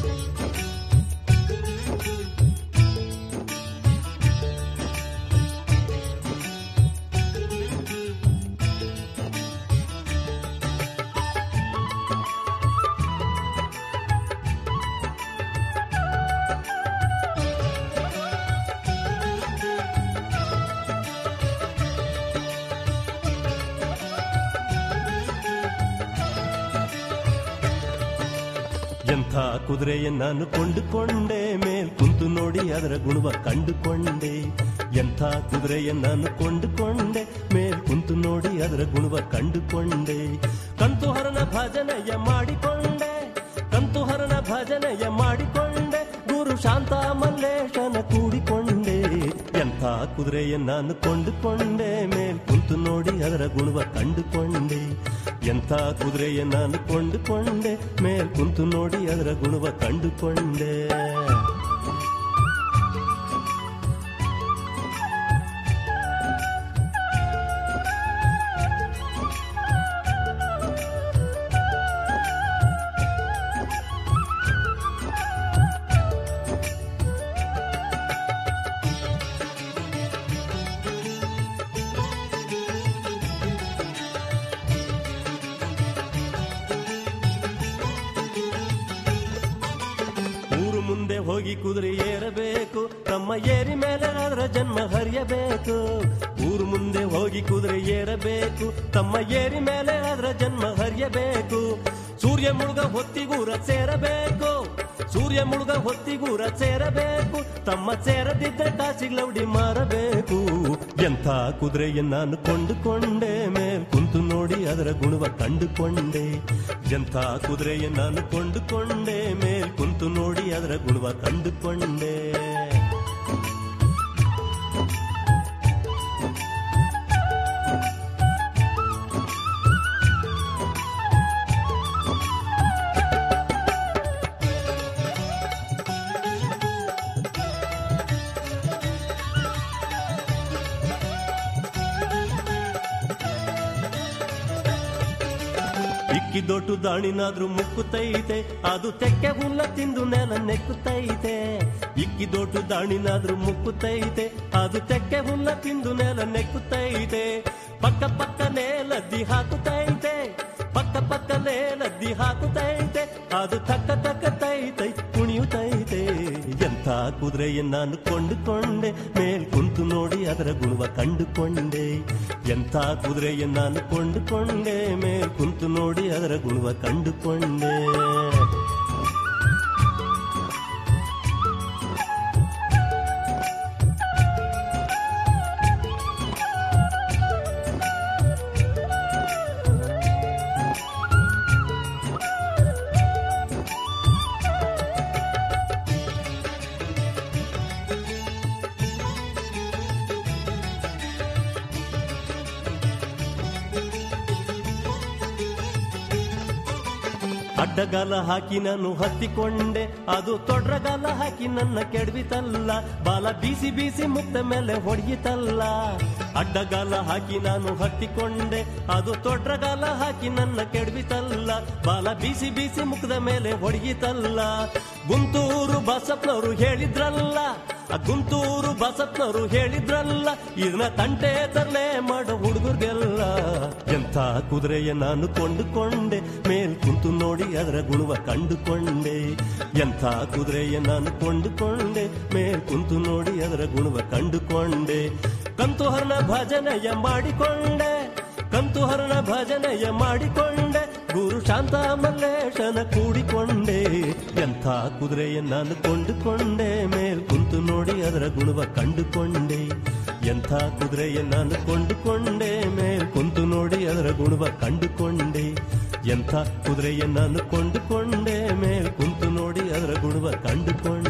ಎಂಥ ಕುದುರೆಯ ನಾನು ಕೊಂಡುಕೊಂಡೆ ಮೇಲ್ ಕುಂತು ನೋಡಿ ಅದರ ಗುಣವ ಕಂಡುಕೊಂಡೆ ಎಂಥ ಕುದುರೆಯ ನಾನು ಕೊಂಡುಕೊಂಡೆ ಮೇಲ್ ಕುಂತು ನೋಡಿ ಅದರ ಗುಣವ ಕಂಡುಕೊಂಡೆ ಕಂತುಹರನ ಭಜನೆಯ ಮಾಡಿಕೊಂಡೆ ಕಂತುಹರನ ಭಜನೆಯ ಮಾಡಿಕೊಂಡೆ ಗುರು ಶಾಂತ ಮಲ್ಲೇಶನ ಕೂಡಿಕೊಂಡೆ ಎಂಥ ಕುದುರೆಯ ನಾನು ಕೊಂಡುಕೊಂಡೆ ಮೇಲ್ ಕುಂತು ನೋಡಿ ಅದರ ಗುಣವ ಕಂಡುಕೊಂಡೆ ಎಂಥ ಕುದುರೆಯ ನಾನು ಕೊಂಡುಕೊಂಡೆ ಮೇಲ್ ಕುಂತು ನೋಡಿ ಅದರ ಗುಣವ ಕಂಡುಕೊಂಡೆ ಊರು ಮುಂದೆ ಹೋಗಿ ಕುದುರೆ ಏರಬೇಕು ತಮ್ಮ ಏರಿ ಮೇಲೆ ಅದರ ಜನ್ಮ ಹರಿಯಬೇಕು ಊರು ಮುಂದೆ ಹೋಗಿ ಕುದುರೆ ಏರಬೇಕು ತಮ್ಮ ಏರಿ ಮೇಲೆ ಅದರ ಜನ್ಮ ಹರಿಯಬೇಕು ಸೂರ್ಯ ಮುಳುಗ ಹೊತ್ತಿಗೂರ ಸೇರಬೇಕು ಸೂರ್ಯ ಮುಳುಗ ಹೊತ್ತಿಗೂರ ಸೇರಬೇಕು ತಮ್ಮ ಸೇರದಿದ್ದರೆ ಕಾಸಿಗ್ಲೌಡಿ ಮಾರಬೇಕು ಎಂಥ ಕುದುರೆಯ ನಾನು ಕೊಂಡುಕೊಂಡೆ ಮೇಲ್ ಕುಂತು ನೋಡಿ ಅದರ ಗುಣವ ಕಂಡುಕೊಂಡೆ ಎಂಥ ಕುದುರೆಯ ನಾನು ಕೊಂಡುಕೊಂಡೆ ಮೇಲ್ ಕುಂತು ನೋಡಿ ಅದರ ಗುಣವ ಕಂಡುಕೊಂಡೆ ಇಕ್ಕಿದೊಟ್ಟು ದಾಣಿನಾದ್ರೂ ಮುಕ್ಕುತ್ತೈತೆ ಅದು ತೆಕ್ಕೆ ಹುಲ್ಲ ತಿಂದು ನೆಲ ನೆಕ್ಕುತ್ತೈತೆ ಇಕ್ಕಿದೊಟ್ಟು ದಾಣಿನಾದ್ರೂ ಮುಕ್ಕುತ್ತೈತೆ ಅದು ತೆಕ್ಕೆ ಹುಲ್ಲ ತಿಂದು ನೆಲ ನೆಕ್ಕುತ್ತೈತೆ ಪಕ್ಕ ಪಕ್ಕನೇ ಲದ್ದಿ ಹಾಕುತ್ತೈತೆ ಪಕ್ಕ ಪಕ್ಕನೇ ಲದ್ದಿ ಹಾಕುತ್ತೈತೆ ಅದು ತಕ್ಕ ತಕ್ಕ ತೈತೈ ಕುಣಿಯುತ್ತೈತೆ ಎಂಥ ಕುದುರೆಯ ನಾನು ಕೊಂಡುಕೊಂಡೆ ಮೇಲ್ ಕುಂತು ನೋಡಿ ಅದರ ಗುಣವ ಕಂಡುಕೊಂಡೆ ಎಂಥ ಕುದುರೆಯ ನಾನು ಕೊಂಡುಕೊಂಡೆ ಮೇಲ್ ಕುಂತು ನೋಡಿ ಅದರ ಗುಣವ ಕಂಡುಕೊಂಡೆ ಅಡ್ಡಗಾಲ ಹಾಕಿ ನಾನು ಹತ್ತಿಕೊಂಡೆ ಅದು ತೊಡ್ರಗಾಲ ಹಾಕಿ ನನ್ನ ಕೆಡವಿತಲ್ಲ ಬಾಲ ಬೀಸಿ ಬೀಸಿ ಮುಕ್ತ ಮೇಲೆ ಹೊಡೆಯಿತಲ್ಲ ಅಡ್ಡಗಾಲ ಹಾಕಿ ನಾನು ಹತ್ತಿಕೊಂಡೆ ಅದು ತೊಡ್ರಗಾಲ ಹಾಕಿ ನನ್ನ ಕೆಡವಿತಲ್ಲ ಬಾಲ ಬೀಸಿ ಬೀಸಿ ಮುಖದ ಮೇಲೆ ಹೊಡೆಯಿತಲ್ಲ ಗುಂತೂರು ಬಸಪ್ಪನವರು ಹೇಳಿದ್ರಲ್ಲ ಆ ಗುಂತೂರು ಬಸಪ್ಪನವರು ಹೇಳಿದ್ರಲ್ಲ ಇದನ್ನ ತಂಟೆ ತರಲೆ ಮಾಡೋ ಹುಡುಗರಿಗೆಲ್ಲ ಎಂಥ ಕುದುರೆಯ ನಾನು ಕೊಂಡುಕೊಂಡೆ ಮೇಲ್ ಕುಂತು ನೋಡಿ ಅದರ ಗುಣವ ಕಂಡುಕೊಂಡೆ ಎಂಥ ಕುದುರೆಯ ನಾನು ಕೊಂಡುಕೊಂಡೆ ಮೇಲ್ ಕುಂತು ನೋಡಿ ಅದರ ಗುಣವ ಕಂಡುಕೊಂಡೆ ಕಂತುಹರನ ಭಜನೆಯ ಮಾಡಿಕೊಂಡೆ ಕಂತುಹರನ ಭಜನೆಯ ಮಾಡಿಕೊಂಡೆ ಗುರು ಶಾಂತ ಮಲ್ಲೇಶನ ಕೂಡಿಕೊಂಡೆ ಎಂಥ ಕುದುರೆಯ ನಾನು ಕೊಂಡುಕೊಂಡೆ ಮೇಲ್ ಕುಂತು ನೋಡಿ ಅದರ ಗುಣವ ಕಂಡುಕೊಂಡೆ ಎಂಥ ಕುದುರೆಯ ನಾನು ಕೊಂಡುಕೊಂಡೆ ಮೇಲ್ ಕುಂತು ನೋಡಿ ಅದರ ಗುಣವ ಕಂಡುಕೊಂಡೆ ಎಂಥ ಕುದುರೆಯ ನಾನು ಕೊಂಡುಕೊಂಡೆ ಮೇಲ್ ಕುಂತು ನೋಡಿ ಅದರ ಗುಣವ ಕಂಡುಕೊಂಡೆ